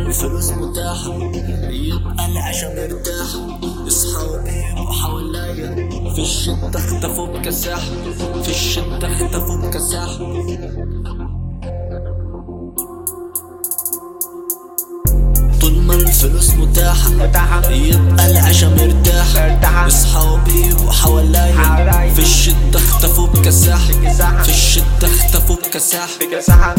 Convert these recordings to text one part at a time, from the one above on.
الفلوس متاحة يبقى العشا مرتاحة اصحابي يبقوا حواليا في الشدة اختفوا بكساحة في الشدة اختفوا بكساحة طول ما الفلوس متاحة متاحة. يبقى العشا مرتاحة مرتاحة. اصحابي يبقوا حواليا حواليا. في الشدة اختفوا بكساحة بكساحة. في الشدة اختفوا بكساحة بكساحة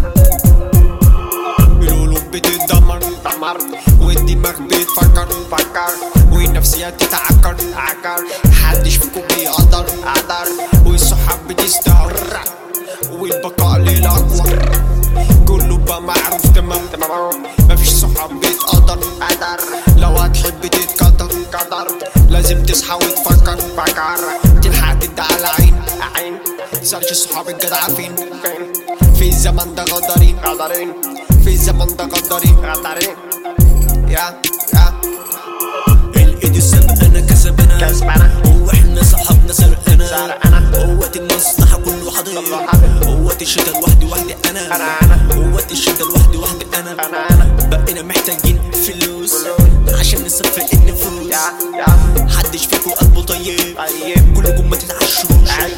القلوب بتتدمر دمر والدماغ بتفكر فكر والنفسيات تتعكر عكر محدش فيكم بيقدر قدر والصحاب بتستهر والبقاء للأقوى كله بقى معروف تمام تمام مفيش صحاب بيتقدر قدر لو هتحب تتقدر قدر لازم تصحى وتفكر فكر تلحق تدي على عين عين سألش صحاب الجدع فين فين في الزمن ده غدارين قدرين في الزمن ده غدارين قدرين يا يا الايد السابقة كسبنا كسبنا. هو احنا صحابنا سرقنا سرقنا. قوة المصلحة كله حاضر كله حاضر. قوة الشتا لوحدي وحدي انا أنا أنا. قوة الشتا لوحدي وحدي انا أنا أنا. بقينا محتاجين فلوس فلوس. عشان نصفي النفوس يا يا محدش فيكم قلبه طيب طيب كلكم ما تتعشروش عيش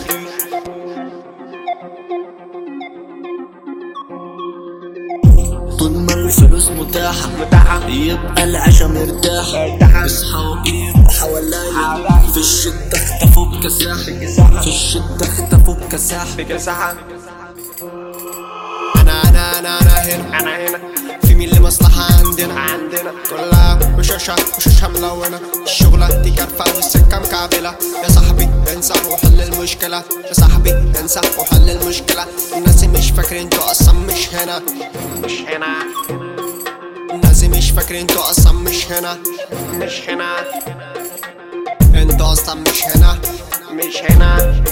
طول ما الفلوس متاحة متاحة. يبقى العشا مرتاحة مرتاحة. اصحابي يبقوا حواليا حواليا. في الشدة اختفوا بكساحة بكساحة. في الشدة اختفوا بكساحة بكساحة انا انا انا انا هنا أنا هنا في مين لمصلحة عندنا عندنا كلها وشوشة وشوشها ملونة الشغلة دي كارفة والسكة مكعبلة يا صاحبي انسى وحل المشكلة يا صاحبي انسى وحل المشكلة الناس مش فاكرين انتوا اصلا مش هنا مش هنا الناس مش فاكرين انتوا اصلا مش هنا مش هنا انتوا اصلا مش هنا مش هنا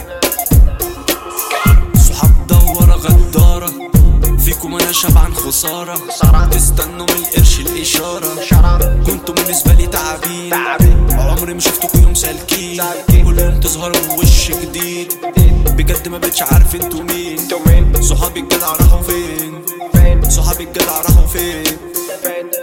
صحاب دورة غدارة فيكم انا شبعان خسارة خسارة. تستنوا من القرش الاشارة شراب كنتوا بالنسبة لي تعابين تعبين. عمري ما شفتكوا يوم سالكين سالكين. كل يوم تظهروا بوش جديد بجد ما بقتش عارف انتوا مين انتوا مين صحابي الجدع راحوا فين فين صحابي الجدع راحوا فين فين